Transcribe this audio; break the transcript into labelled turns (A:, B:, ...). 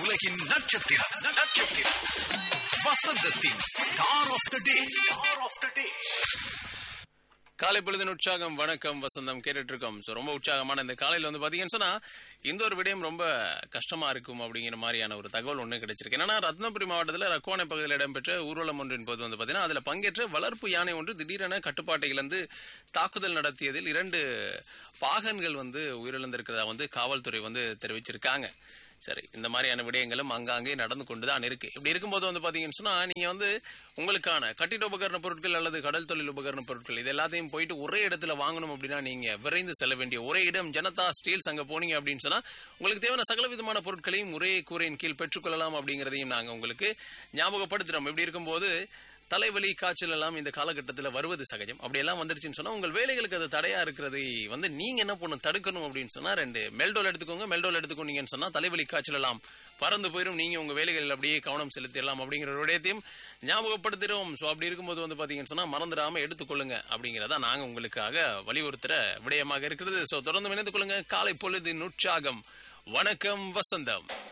A: உலகின் நட்சத்திரம் நட்சத்திரம் வசந்தத்தின் star of the day star of the day
B: காலை பொழுதின் உற்சாகம் வணக்கம் வசந்தம் கேட்டுட்டு இருக்கோம் ஸோ ரொம்ப உற்சாகமான இந்த காலையில் வந்து பார்த்தீங்கன்னு சொன்னா இந்த ஒரு விடயம் ரொம்ப கஷ்டமா இருக்கும் அப்படிங்கிற மாதிரியான ஒரு தகவல் ஒன்று கிடைச்சிருக்கு என்னன்னா ரத்னபுரி மாவட்டத்தில் ரக்கோணை பகுதியில் இடம்பெற்ற ஊர்வலம் ஒன்றின் போது வந்து பார்த்தீங்கன்னா அதில் பங்கேற்ற வளர்ப்பு யானை ஒன்று திடீரென கட்டுப்பாட்டை இழந்து தாக்குதல் நடத்தியதில் இரண்டு பாகன்கள் வந்து உயிரிழந்திருக்கிறதா வந்து காவல்துறை வந்து தெரிவிச்சிருக்காங்க சரி இந்த மாதிரியான விடயங்களும் அங்காங்கே நடந்து கொண்டு தான் இருக்கு இப்படி இருக்கும்போது வந்து பாத்தீங்கன்னு சொன்னா நீங்க வந்து உங்களுக்கான கட்டிட உபகரண பொருட்கள் அல்லது கடல் தொழில் உபகரண பொருட்கள் இது எல்லாத்தையும் போயிட்டு ஒரே இடத்துல வாங்கணும் அப்படின்னா நீங்க விரைந்து செல்ல வேண்டிய ஒரே இடம் ஜனதா ஸ்டீல்ஸ் அங்க போனீங்க அப்படின்னு சொன்னா உங்களுக்கு தேவையான சகல விதமான பொருட்களையும் ஒரே கூரையின் கீழ் பெற்றுக்கொள்ளலாம் அப்படிங்கிறதையும் நாங்க உங்களுக்கு ஞாபகப்படுத்துறோம் இப்படி இருக்கும்போது தலைவலி காய்ச்சல் எல்லாம் இந்த காலகட்டத்தில் வருவது சகஜம் அப்படியெல்லாம் வந்துருச்சுன்னு சொன்னா உங்கள் வேலைகளுக்கு அது தடையா இருக்கிறதை வந்து நீங்க என்ன பண்ணணும் தடுக்கணும் அப்படின்னு சொன்னா ரெண்டு மெல்டோல் எடுத்துக்கோங்க மெல்டோல் எடுத்துக்கோங்கன்னு சொன்னா தலைவலி காய்ச்சல் எல்லாம் பறந்து போயிடும் நீங்க உங்க வேலைகளில் அப்படியே கவனம் செலுத்திடலாம் அப்படிங்கிற ஒரு விடயத்தையும் ஞாபகப்படுத்துறோம் ஸோ அப்படி இருக்கும்போது வந்து பாத்தீங்கன்னு சொன்னா மறந்துடாம எடுத்துக்கொள்ளுங்க அப்படிங்கிறதா நாங்க உங்களுக்காக வலியுறுத்துற விடயமாக இருக்கிறது ஸோ தொடர்ந்து இணைந்து கொள்ளுங்க காலை பொழுதின் உற்சாகம் வணக்கம் வசந்தம்